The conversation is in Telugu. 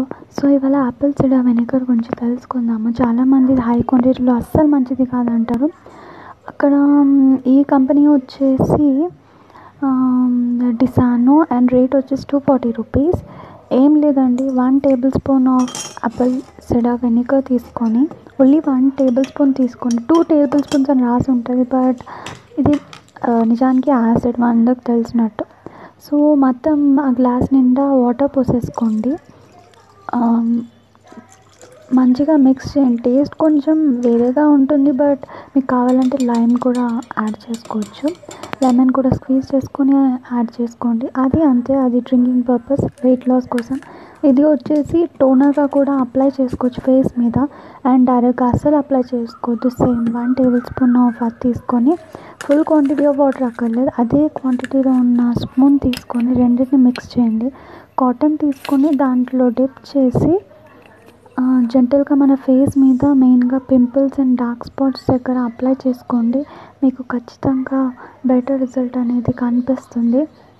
సో ఇవాళ యాపిల్ సిడా వెనిగర్ గురించి తెలుసుకుందాము చాలామంది ఇది హై క్వాంటిటీలో అస్సలు మంచిది కాదంటారు అక్కడ ఈ కంపెనీ వచ్చేసి డిసానో అండ్ రేట్ వచ్చేసి టూ ఫార్టీ రూపీస్ ఏం లేదండి one tablespoon of apple cider vinegar తీసుకొని ఓన్లీ వన్ టేబుల్ స్పూన్ తీసుకోండి టూ టేబుల్ స్పూన్స్ అని రాసి ఉంటుంది బట్ ఇది నిజానికి యాసిడ్ మా అందరికి తెలిసినట్టు సో మొత్తం ఆ గ్లాస్ నిండా వాటర్ పోసేసుకోండి మంచిగా మిక్స్ చేయండి టేస్ట్ కొంచెం వేరేగా ఉంటుంది బట్ మీకు కావాలంటే లైమ్ కూడా యాడ్ చేసుకోవచ్చు లెమన్ కూడా స్క్వీజ్ చేసుకొని యాడ్ చేసుకోండి అది అంతే అది డ్రింకింగ్ పర్పస్ వెయిట్ లాస్ కోసం ఇది వచ్చేసి టోనర్గా కూడా అప్లై చేసుకోవచ్చు ఫేస్ మీద అండ్ డైరెక్ట్గా అస్సలు అప్లై చేసుకోవద్దు same one tablespoon of అది తీసుకొని ఫుల్ క్వాంటిటీ ఆఫ్ వాటర్ అక్కర్లేదు అదే క్వాంటిటీలో ఉన్న స్పూన్ తీసుకొని రెండింటిని మిక్స్ చేయండి కాటన్ తీసుకొని దాంట్లో డిప్ చేసి జెంటల్గా మన ఫేస్ మీద మెయిన్గా పింపుల్స్ అండ్ డార్క్ స్పాట్స్ దగ్గర అప్లై చేసుకోండి మీకు ఖచ్చితంగా బెటర్ రిజల్ట్ అనేది కనిపిస్తుంది